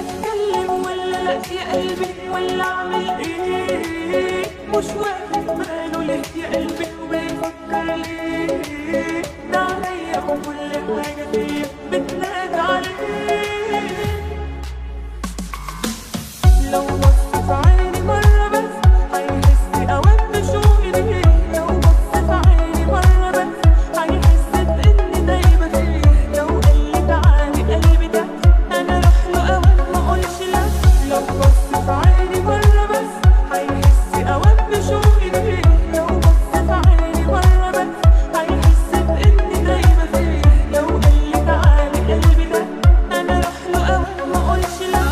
اتكلم ولا لا يا قلبي ولا اعمل ايه مش واخد باله ليه يا قلبي وبيفكر ليه ده عليا وكل حاجه فيا بتنادى عليه لو بص في عيني مرة بس هيحس أوام بشوقي ليه لو بص في عيني مرة بس هيحس بإني دايبة فيه لو قالي تعالي قلبي ده أنا أروح له أوام ما أقولش لا لو بص في عيني مرة بس هيحس أوام بشوقي ليه لو بص في عيني مرة بس هيحس بإني دايبة فيه لو قالي تعالي قلبي ده أنا أروح له أوام ما أقولش لا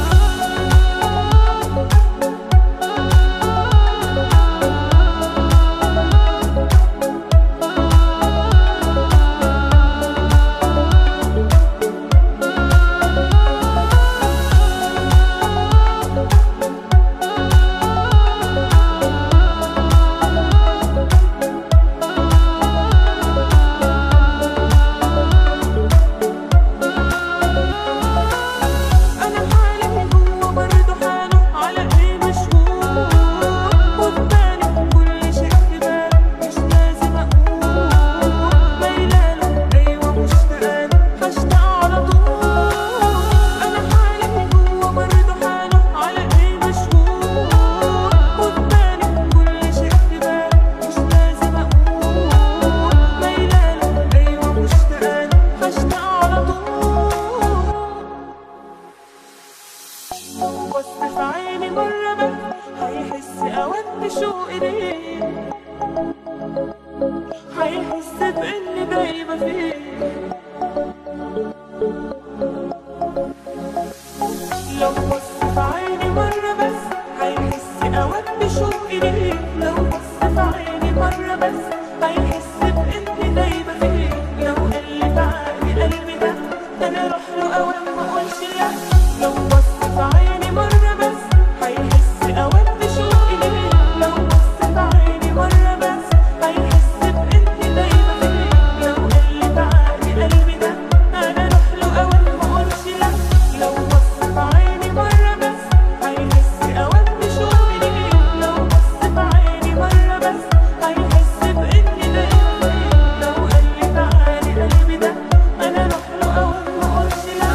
أنا حالي هو برضه حاله على إيه مشغول وفي بالي كل شيء في بالي مش لازم أقول ميلاله أيوة مشتاقة هشتاق على طول أنا حالي هو برضه حاله على إيه مشغول وفي بالي كل شيء في بالي مش لازم أقول ميلاله أيوة مشتاقة هشتاق على طول بص في عيني مرة بس هيحس أوقات بشوقي ليه هيحس بإني دايبة فيه لو بص في عيني مرة بس هيحس أوقات بشوقي ليه لو بص في عيني مرة بس هيحس بإني دايبة فيه لو قالي تعالي قلبي ده أنا أروح له أوام ما أقولش لا لو بص في عيني مرة بس هيحس أوقات بشوقي ليه لو بص في عيني مرة بس هيحس بإني دايبة فيه لو قالي تعالي قلبي ده أنا أروح له أوام ما أقولش لا لو بص في عيني مرة بس هيحس أوقات بشوقي ليه لو بص في عيني مرة بس هيحس بإني دايبة فيه لو قالي تعالي قلبي ده أنا أروح له أوام ما أقولش لا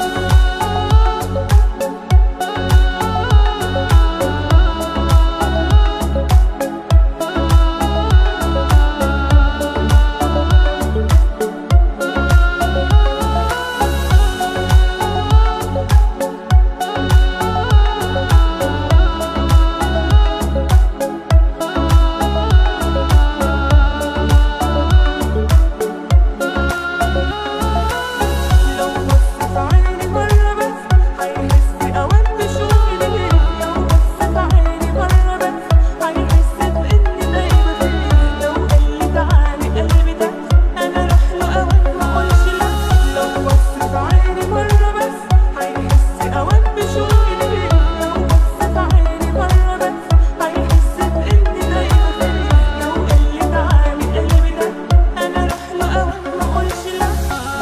لو بص في عيني مرة بس هيحس أوقات بشوقي ليه لو بص في عيني مرة بس هيحس بإني دايبة فيه لو قالي تعالي قلبي ده أنا أروح له أوقات ما أقولش لا لو بص في عيني مرة بس هيحس أوقات بشوقي ليه لو بص في عيني مرة بس هيحس بإني دايبة فيه لو قالي تعالي قلبي ده أنا أروح له أوقات ما أقولش لا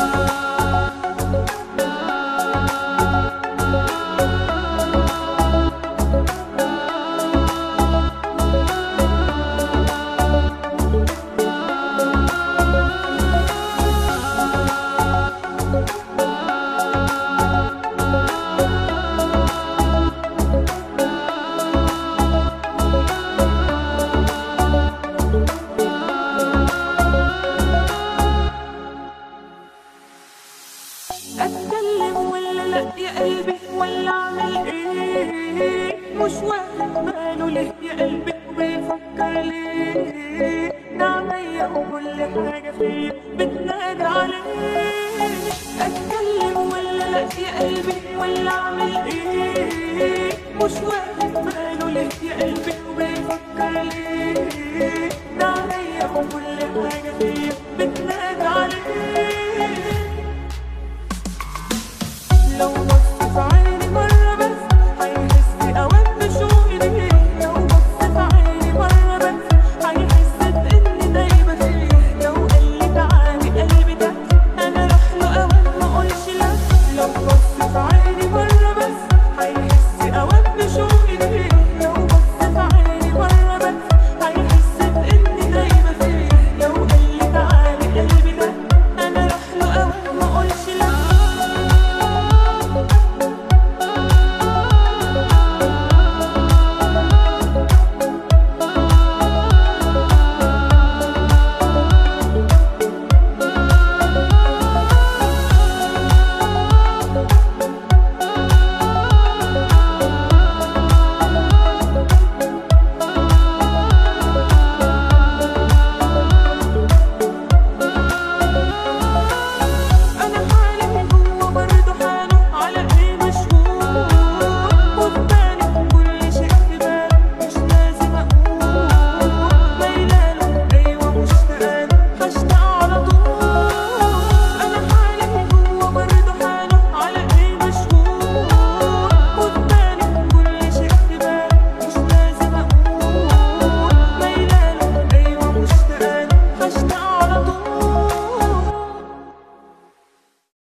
اتكلم ولا لا يا قلبي ولا اعمل ايه مش واخد باله ليه يا قلبي وبيفكر ليه ده عليا وكل حاجه فيا بتنادى عليه اتكلم ولا لا يا قلبي ولا اعمل ايه مش واخد باله ليه يا قلبي